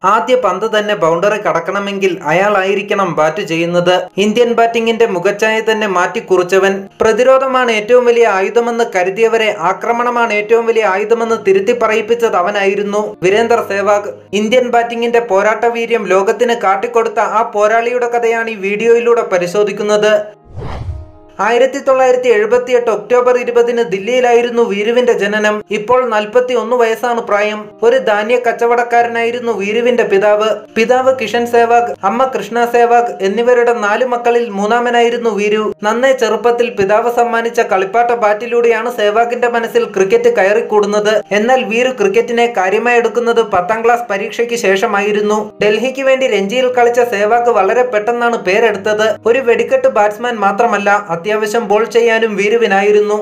ആദ്യ പന്ത് തന്നെ ബൗണ്ടറി കടക്കണമെങ്കിൽ അയാളായിരിക്കണം ബാറ്റ് ചെയ്യുന്നത് ഇന്ത്യൻ ബാറ്റിംഗിന്റെ മുഖച്ഛായ തന്നെ മാറ്റിക്കുറിച്ചവൻ പ്രതിരോധമാണ് ഏറ്റവും വലിയ ആയുധമെന്ന് കരുതിയവരെ ആക്രമണമാണ് ഏറ്റവും വലിയ ആയുധമെന്ന് തിരുത്തി പറയിപ്പിച്ചത് അവനായിരുന്നു വീരേന്ദർ സേവാഗ് ഇന്ത്യൻ ബാറ്റിംഗിന്റെ പോരാട്ട വീര്യം ലോകത്തിന് കാട്ടിക്കൊടുത്ത ആ പോരാളിയുടെ കഥയാണ് ഈ വീഡിയോയിലൂടെ പരിശോധിക്കുന്നത് ആയിരത്തി തൊള്ളായിരത്തി എഴുപത്തി എട്ട് ഒക്ടോബർ ഇരുപതിന് ദില്ലിയിലായിരുന്നു വീരുവിന്റെ ജനനം ഇപ്പോൾ നാൽപ്പത്തി ഒന്ന് വയസ്സാണ് പ്രായം ഒരു ധാന്യ കച്ചവടക്കാരനായിരുന്നു വീരുവിന്റെ പിതാവ് പിതാവ് കിഷൻ സേവാഗ് അമ്മ കൃഷ്ണ സേവാഗ് എന്നിവരുടെ നാല് മക്കളിൽ മൂന്നാമനായിരുന്നു വീരു നന്നേ ചെറുപ്പത്തിൽ പിതാവ് സമ്മാനിച്ച കളിപ്പാട്ട ബാറ്റിലൂടെയാണ് സേവാഗിന്റെ മനസ്സിൽ ക്രിക്കറ്റ് കയറിക്കൂടുന്നത് എന്നാൽ വീരു ക്രിക്കറ്റിനെ കാര്യമായി എടുക്കുന്നത് പത്താം ക്ലാസ് പരീക്ഷയ്ക്ക് ശേഷമായിരുന്നു ഡൽഹിക്ക് വേണ്ടി രഞ്ജിയിൽ കളിച്ച സേവാഗ് വളരെ പെട്ടെന്നാണ് പേരെടുത്തത് ഒരു വെടിക്കെട്ട് ബാറ്റ്സ്മാൻ മാത്രമല്ല അത്യാവശ്യം ബോൾ ചെയ്യാനും വീരുവിനായിരുന്നു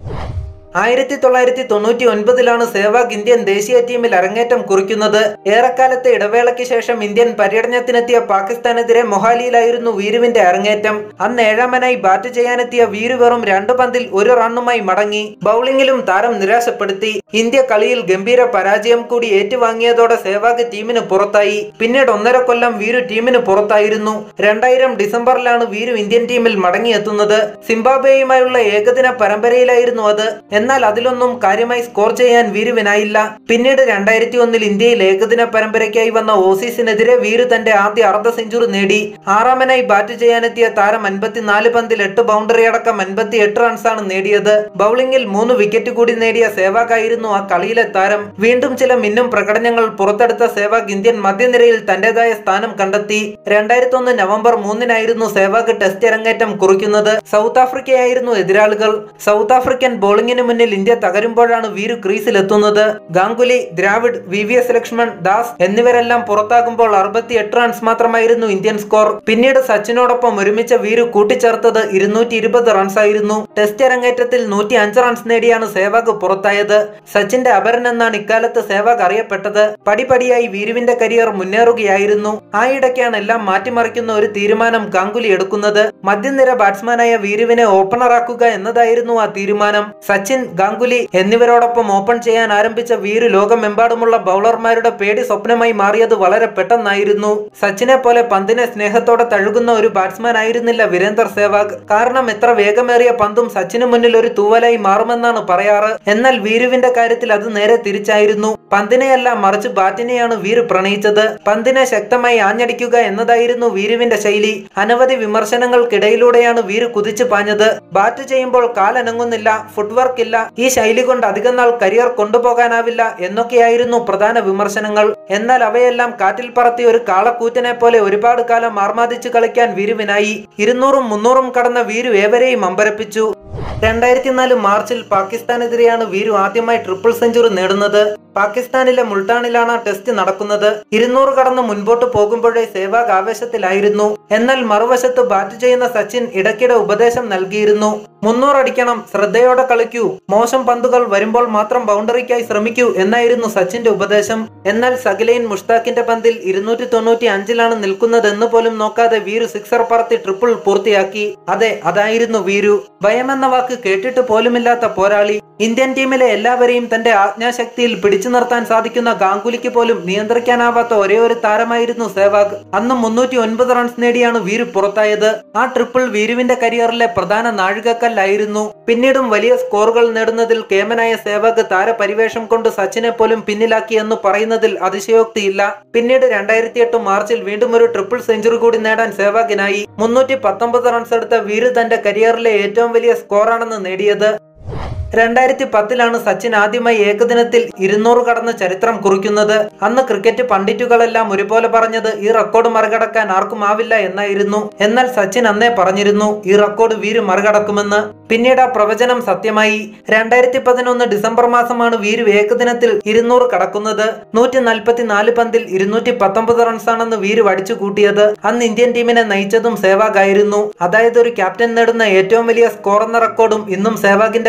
ആയിരത്തി തൊള്ളായിരത്തി തൊണ്ണൂറ്റി ഒൻപതിലാണ് സേവാഗ് ഇന്ത്യൻ ദേശീയ ടീമിൽ അരങ്ങേറ്റം കുറിക്കുന്നത് ഏറെക്കാലത്തെ ഇടവേളയ്ക്ക് ശേഷം ഇന്ത്യൻ പര്യടനത്തിനെത്തിയ പാകിസ്ഥാനെതിരെ മൊഹാലിയിലായിരുന്നു വീരുവിന്റെ അരങ്ങേറ്റം അന്ന് ഏഴാമനായി ബാറ്റ് ചെയ്യാനെത്തിയ വീരു വെറും രണ്ടു പന്തിൽ ഒരു റണ്ണുമായി മടങ്ങി ബൗളിംഗിലും താരം നിരാശപ്പെടുത്തി ഇന്ത്യ കളിയിൽ ഗംഭീര പരാജയം കൂടി ഏറ്റുവാങ്ങിയതോടെ സേവാഗ് ടീമിന് പുറത്തായി പിന്നീട് ഒന്നര കൊല്ലം വീരു ടീമിന് പുറത്തായിരുന്നു രണ്ടായിരം ഡിസംബറിലാണ് വീരു ഇന്ത്യൻ ടീമിൽ മടങ്ങിയെത്തുന്നത് സിംബാബ്വേയുമായുള്ള ഏകദിന പരമ്പരയിലായിരുന്നു അത് എന്നാൽ അതിലൊന്നും കാര്യമായി സ്കോർ ചെയ്യാൻ വീരുവിനായില്ല പിന്നീട് രണ്ടായിരത്തി ഒന്നിൽ ഇന്ത്യയിൽ ഏകദിന പരമ്പരയ്ക്കായി വന്ന ഓസീസിനെതിരെ വീരു തന്റെ ആദ്യ അർദ്ധ സെഞ്ചുറി നേടി ആറാമനായി ബാറ്റ് ചെയ്യാനെത്തിയ താരം അൻപത്തിനാല് പന്തിൽ എട്ട് ബൗണ്ടറി അടക്കം അൻപത്തി എട്ട് റൺസാണ് നേടിയത് ബൗളിംഗിൽ മൂന്ന് വിക്കറ്റ് കൂടി നേടിയ സേവാഗായിരുന്നു ആ കളിയിലെ താരം വീണ്ടും ചില മിന്നും പ്രകടനങ്ങൾ പുറത്തെടുത്ത സേവാഗ് ഇന്ത്യൻ മധ്യനിരയിൽ തന്റേതായ സ്ഥാനം കണ്ടെത്തി രണ്ടായിരത്തി ഒന്ന് നവംബർ മൂന്നിനായിരുന്നു സേവാഗ് ടെസ്റ്റ് അരങ്ങേറ്റം കുറിക്കുന്നത് സൗത്ത് ആഫ്രിക്കയായിരുന്നു എതിരാളികൾ സൗത്ത് ആഫ്രിക്കൻ ബോളിംഗിന് മുന്നിൽ ഇന്ത്യ തകരുമ്പോഴാണ് വീരു ക്രീസിലെത്തുന്നത് Ganguly Dravid V V S Laxman Das എന്നിവരെല്ലാം പുറത്താകുമ്പോൾ അറുപത്തി എട്ട് റൺസ് മാത്രമായിരുന്നു ഇന്ത്യൻ സ്കോർ പിന്നീട് സച്ചിനോടൊപ്പം ഒരുമിച്ച വീരു കൂട്ടിച്ചേർത്തത് ഇരുന്നൂറ്റി ഇരുപത് റൺസ് ആയിരുന്നു ടെസ്റ്റ് അരങ്ങേറ്റത്തിൽ നൂറ്റി അഞ്ച് റൺസ് നേടിയാണ് സേവാഗ് പുറത്തായത് സച്ചിന്റെ അപരൻ എന്നാണ് ഇക്കാലത്ത് സേവാഗ് അറിയപ്പെട്ടത് പടിപടിയായി വീരുവിന്റെ കരിയർ മുന്നേറുകയായിരുന്നു ആ ഇടയ്ക്കാണ് എല്ലാം മാറ്റിമറിക്കുന്ന ഒരു തീരുമാനം ഗാംഗുലി എടുക്കുന്നത് മധ്യനിര ബാറ്റ്സ്മാനായ വീരുവിനെ ഓപ്പണറാക്കുക എന്നതായിരുന്നു ആ തീരുമാനം സച്ചിൻ ഗാംഗുലി എന്നിവരോടൊപ്പം ഓപ്പൺ ചെയ്യാൻ ആരംഭിച്ച വീരു ലോകമെമ്പാടുമുള്ള ബൗളർമാരുടെ പേടി സ്വപ്നമായി മാറിയത് വളരെ പെട്ടെന്നായിരുന്നു സച്ചിനെ പോലെ പന്തിനെ സ്നേഹത്തോടെ തഴുകുന്ന ഒരു ബാറ്റ്സ്മാൻ ആയിരുന്നില്ല വീരേന്ദർ സേവാഗ് കാരണം എത്ര വേഗമേറിയ പന്തും സച്ചിന് മുന്നിൽ ഒരു തൂവലായി മാറുമെന്നാണ് പറയാറ് എന്നാൽ വീരുവിന്റെ കാര്യത്തിൽ അത് നേരെ തിരിച്ചായിരുന്നു പന്തിനെയല്ല മറിച്ച് ബാറ്റിനെയാണ് വീരു പ്രണയിച്ചത് പന്തിനെ ശക്തമായി ആഞ്ഞടിക്കുക എന്നതായിരുന്നു വീരുവിന്റെ ശൈലി അനവധി വിമർശനങ്ങൾക്കിടയിലൂടെയാണ് വീരു കുതിച്ചു പാഞ്ഞത് ബാറ്റ് ചെയ്യുമ്പോൾ കാലനങ്ങുന്നില്ല ഫുട്വർക്ക് ഇല്ല ഈ ശൈലി കൊണ്ട് അധികം നാൾ കരിയർ കൊണ്ടുപോകാനാവില്ല എന്നൊക്കെയായിരുന്നു പ്രധാന വിമർശനങ്ങൾ എന്നാൽ അവയെല്ലാം കാറ്റിൽ പറത്തി ഒരു കാളക്കൂറ്റനെ പോലെ ഒരുപാട് കാലം ആർമാദിച്ചു കളിക്കാൻ വീരുവിനായി ഇരുന്നൂറും മുന്നൂറും കടന്ന വീരു ഏവരെയും അമ്പരപ്പിച്ചു രണ്ടായിരത്തി നാല് മാർച്ചിൽ പാകിസ്ഥാനെതിരെയാണ് വീരു ആദ്യമായി ട്രിപ്പിൾ സെഞ്ചുറി നേടുന്നത് പാകിസ്ഥാനിലെ മുൾട്ടാണിലാണ് ആ ടെസ്റ്റ് നടക്കുന്നത് ഇരുന്നൂറ് കടന്ന് മുൻപോട്ട് പോകുമ്പോഴേ സേവാഗ് ആവേശത്തിലായിരുന്നു എന്നാൽ മറുവശത്ത് ബാറ്റ് ചെയ്യുന്ന സച്ചിൻ ഇടയ്ക്കിടെ ഉപദേശം നൽകിയിരുന്നു മുന്നൂറ് അടിക്കണം ശ്രദ്ധയോടെ കളിക്കൂ മോശം പന്തുകൾ വരുമ്പോൾ മാത്രം ബൗണ്ടറിക്കായി ശ്രമിക്കൂ എന്നായിരുന്നു സച്ചിന്റെ ഉപദേശം എന്നാൽ സകിലൈൻ മുഷ്താഖിന്റെ പന്തിൽ ഇരുന്നൂറ്റി തൊണ്ണൂറ്റി അഞ്ചിലാണ് നിൽക്കുന്നതെന്ന് പോലും നോക്കാതെ വീരു സിക്സർ പറത്തി ട്രിപ്പിൾ പൂർത്തിയാക്കി അതെ അതായിരുന്നു വീരു ഭയമെന്ന വാക്ക് കേട്ടിട്ട് പോലുമില്ലാത്ത പോരാളി ഇന്ത്യൻ ടീമിലെ എല്ലാവരെയും തന്റെ ആജ്ഞാശക്തിയിൽ പിടിച്ചു നിർത്താൻ സാധിക്കുന്ന ഗാംഗുലിക്ക് പോലും നിയന്ത്രിക്കാനാവാത്ത ഒരേ ഒരു താരമായിരുന്നു സേവാഗ് അന്ന് മുന്നൂറ്റി ഒൻപത് റൺസ് നേടിയാണ് വീരു പുറത്തായത് ആ ട്രിപ്പിൾ വീരുവിന്റെ കരിയറിലെ പ്രധാന നാഴികക്കല്ലായിരുന്നു പിന്നീടും വലിയ സ്കോറുകൾ നേടുന്നതിൽ കേമനായ സേവാഗ് താരപരിവേഷം കൊണ്ട് സച്ചിനെ പോലും പിന്നിലാക്കി എന്ന് പറയുന്നതിൽ അതിശയോക്തിയില്ല പിന്നീട് രണ്ടായിരത്തി എട്ട് മാർച്ചിൽ വീണ്ടും ഒരു ട്രിപ്പിൾ സെഞ്ചുറി കൂടി നേടാൻ സേവാഗിനായി മുന്നൂറ്റി പത്തൊമ്പത് റൺസ് എടുത്ത വീരു തന്റെ കരിയറിലെ ഏറ്റവും വലിയ സ്കോറാണെന്ന് നേടിയത് രണ്ടായിരത്തി പത്തിലാണ് സച്ചിൻ ആദ്യമായി ഏകദിനത്തിൽ ഇരുന്നൂറ് കടന്ന് ചരിത്രം കുറിക്കുന്നത് അന്ന് ക്രിക്കറ്റ് പണ്ഡിറ്റുകളെല്ലാം ഒരുപോലെ പറഞ്ഞത് ഈ റെക്കോർഡ് മറികടക്കാൻ ആർക്കും ആവില്ല എന്നായിരുന്നു എന്നാൽ സച്ചിൻ അന്നേ പറഞ്ഞിരുന്നു ഈ റെക്കോർഡ് വീര് മറികടക്കുമെന്ന് പിന്നീട് ആ പ്രവചനം സത്യമായി രണ്ടായിരത്തി പതിനൊന്ന് ഡിസംബർ മാസമാണ് വീരു ഏകദിനത്തിൽ ഇരുന്നൂറ് കടക്കുന്നത് നൂറ്റി നാൽപ്പത്തി നാല് പന്തിൽ ഇരുന്നൂറ്റി പത്തൊമ്പത് റൺസാണെന്ന് വീരു അടിച്ചു കൂട്ടിയത് അന്ന് ഇന്ത്യൻ ടീമിനെ നയിച്ചതും സേവാഗ് ആയിരുന്നു അതായത് ഒരു ക്യാപ്റ്റൻ നേടുന്ന ഏറ്റവും വലിയ സ്കോർ എന്ന റെക്കോർഡും ഇന്നും സേവാഗിന്റെ പേരിലാണ്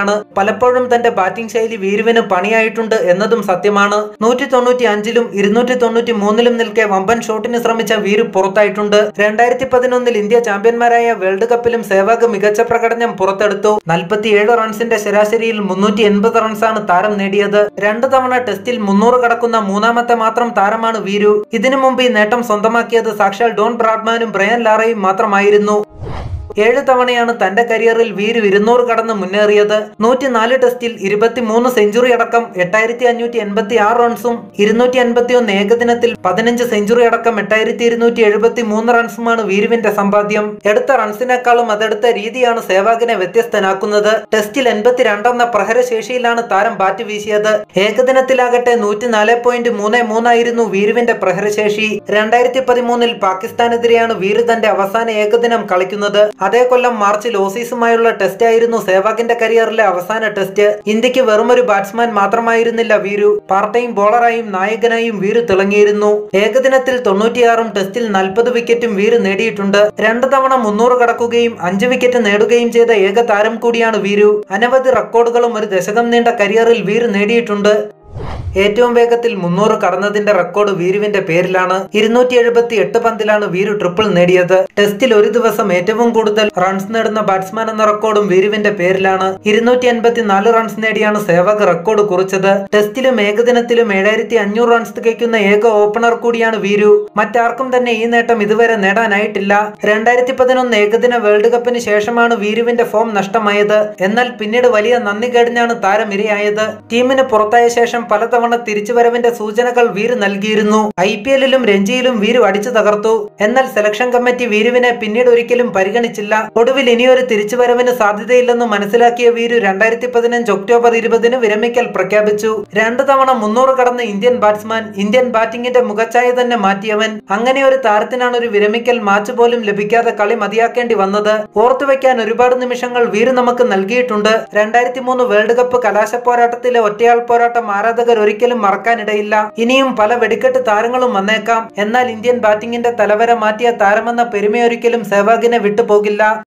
പേരിലാണ് പലപ്പോഴും തന്റെ ബാറ്റിംഗ് ശൈലി വീരുവിന് പണിയായിട്ടുണ്ട് എന്നതും സത്യമാണ് നൂറ്റി തൊണ്ണൂറ്റി അഞ്ചിലും ഇരുന്നൂറ്റി തൊണ്ണൂറ്റി മൂന്നിലും നിൽക്കെ വമ്പൻ ഷോട്ടിന് ശ്രമിച്ച വീരു പുറത്തായിട്ടുണ്ട് രണ്ടായിരത്തി പതിനൊന്നിൽ ഇന്ത്യ ചാമ്പ്യന്മാരായ വേൾഡ് കപ്പിലും സേവാഗ് മികച്ച പ്രകടനം പുറത്തെടുത്തു നാൽപ്പത്തിയേഴ് റൺസിന്റെ ശരാശരിയിൽ മുന്നൂറ്റി എൺപത് റൺസാണ് താരം നേടിയത് രണ്ടു തവണ ടെസ്റ്റിൽ മുന്നൂറ് കടക്കുന്ന മൂന്നാമത്തെ മാത്രം താരമാണ് വീരു ഇതിനു മുമ്പ് ഈ നേട്ടം സ്വന്തമാക്കിയത് സാക്ഷാൽ ഡോൺ ബ്രാഡ്മാനും ബ്രയൻ ലാറയും മാത്രമായിരുന്നു ഏഴ് തവണയാണ് തന്റെ കരിയറിൽ വീരു ഇരുന്നൂറ് കടന്ന് മുന്നേറിയത് നൂറ്റിനാല് ടെസ്റ്റിൽ ഇരുപത്തിമൂന്ന് സെഞ്ചുറി അടക്കം എട്ടായിരത്തി അഞ്ഞൂറ്റി എൺപത്തി ആറ് റൺസും ഇരുന്നൂറ്റി അൻപത്തി ഒന്ന് ഏകദിനത്തിൽ പതിനഞ്ച് സെഞ്ചുറി അടക്കം എട്ടായിരത്തി ഇരുന്നൂറ്റി എഴുപത്തി മൂന്ന് റൺസുമാണ് വീരുവിന്റെ സമ്പാദ്യം എടുത്ത റൺസിനേക്കാളും അതെടുത്ത രീതിയാണ് സേവാഗിനെ വ്യത്യസ്തനാക്കുന്നത് ടെസ്റ്റിൽ എൺപത്തിരണ്ടെന്ന പ്രഹരശേഷിയിലാണ് താരം ബാറ്റ് വീശിയത് ഏകദിനത്തിലാകട്ടെ നൂറ്റിനാല് പോയിന്റ് മൂന്ന് മൂന്നായിരുന്നു വീരുവിന്റെ പ്രഹരശേഷി രണ്ടായിരത്തി പതിമൂന്നിൽ പാകിസ്ഥാനെതിരെയാണ് വീരു തന്റെ അവസാന ഏകദിനം കളിക്കുന്നത് അതേ കൊല്ലം മാർച്ചിൽ ഓസീസുമായുള്ള ടെസ്റ്റ് ആയിരുന്നു സേവാഗിന്റെ കരിയറിലെ അവസാന ടെസ്റ്റ് ഇന്ത്യക്ക് വെറുമൊരു ബാറ്റ്സ്മാൻ മാത്രമായിരുന്നില്ല വീരു പാർട്ട് ടൈം ബോളറായും നായകനായും വീരു തിളങ്ങിയിരുന്നു ഏകദിനത്തിൽ തൊണ്ണൂറ്റിയാറും ടെസ്റ്റിൽ നാൽപ്പത് വിക്കറ്റും വീരു നേടിയിട്ടുണ്ട് രണ്ടു തവണ മുന്നൂറ് കടക്കുകയും അഞ്ച് വിക്കറ്റ് നേടുകയും ചെയ്ത ഏക താരം കൂടിയാണ് വീരു അനവധി റെക്കോർഡുകളും ഒരു ദശകം നീണ്ട കരിയറിൽ വീരു നേടിയിട്ടുണ്ട് ഏറ്റവും വേഗത്തിൽ മുന്നൂറ് കടന്നതിന്റെ റെക്കോർഡ് വീരുവിന്റെ പേരിലാണ് ഇരുന്നൂറ്റി എഴുപത്തി എട്ട് പന്തിലാണ് വീരു ട്രിപ്പിൾ നേടിയത് ടെസ്റ്റിൽ ഒരു ദിവസം ഏറ്റവും കൂടുതൽ റൺസ് നേടുന്ന ബാറ്റ്സ്മാൻ എന്ന റെക്കോർഡും വീരുവിന്റെ പേരിലാണ് ഇരുന്നൂറ്റി അൻപത്തി നാല് റൺസ് നേടിയാണ് സേവക് റെക്കോർഡ് കുറിച്ചത് ടെസ്റ്റിലും ഏകദിനത്തിലും ഏഴായിരത്തി അഞ്ഞൂറ് റൺസ് തികയ്ക്കുന്ന ഏക ഓപ്പണർ കൂടിയാണ് വീരു മറ്റാർക്കും തന്നെ ഈ നേട്ടം ഇതുവരെ നേടാനായിട്ടില്ല രണ്ടായിരത്തി പതിനൊന്ന് ഏകദിന വേൾഡ് കപ്പിന് ശേഷമാണ് വീരുവിന്റെ ഫോം നഷ്ടമായത് എന്നാൽ പിന്നീട് വലിയ നന്ദി കേടിനാണ് താരം ഇരയായത് ടീമിന് പുറത്തായ ശേഷം പലതവണ തിരിച്ചുവരവിന്റെ സൂചനകൾ വീര് നൽകിയിരുന്നു ഐ പി എല്ലിലും രഞ്ജിയിലും വീരു അടിച്ചു തകർത്തു എന്നാൽ സെലക്ഷൻ കമ്മിറ്റി വീരുവിനെ പിന്നീട് ഒരിക്കലും പരിഗണിച്ചില്ല ഒടുവിൽ ഇനിയൊരു തിരിച്ചുവരവിന് സാധ്യതയില്ലെന്ന് മനസ്സിലാക്കിയ വീരു രണ്ടായിരത്തി പതിനഞ്ച് ഒക്ടോബർ ഇരുപതിന് വിരമിക്കൽ പ്രഖ്യാപിച്ചു രണ്ടു തവണ മുന്നൂറ് കടന്ന ഇന്ത്യൻ ബാറ്റ്സ്മാൻ ഇന്ത്യൻ ബാറ്റിംഗിന്റെ മുഖച്ഛായ തന്നെ മാറ്റിയവൻ അങ്ങനെ ഒരു താരത്തിനാണ് ഒരു വിരമിക്കൽ മാച്ച് പോലും ലഭിക്കാതെ കളി മതിയാക്കേണ്ടി വന്നത് ഓർത്തുവെക്കാൻ ഒരുപാട് നിമിഷങ്ങൾ വീര് നമുക്ക് നൽകിയിട്ടുണ്ട് രണ്ടായിരത്തി മൂന്ന് വേൾഡ് കപ്പ് കലാശ പോരാട്ടത്തിലെ ഒറ്റയാൾ പോരാട്ടം ആരാധകർ ഒരിക്കലും മറക്കാനിടയില്ല ഇനിയും പല വെടിക്കെട്ട് താരങ്ങളും വന്നേക്കാം എന്നാൽ ഇന്ത്യൻ ബാറ്റിംഗിന്റെ തലവര മാറ്റിയ താരമെന്ന പെരുമയൊരിക്കലും സെവാഗിനെ വിട്ടുപോകില്ല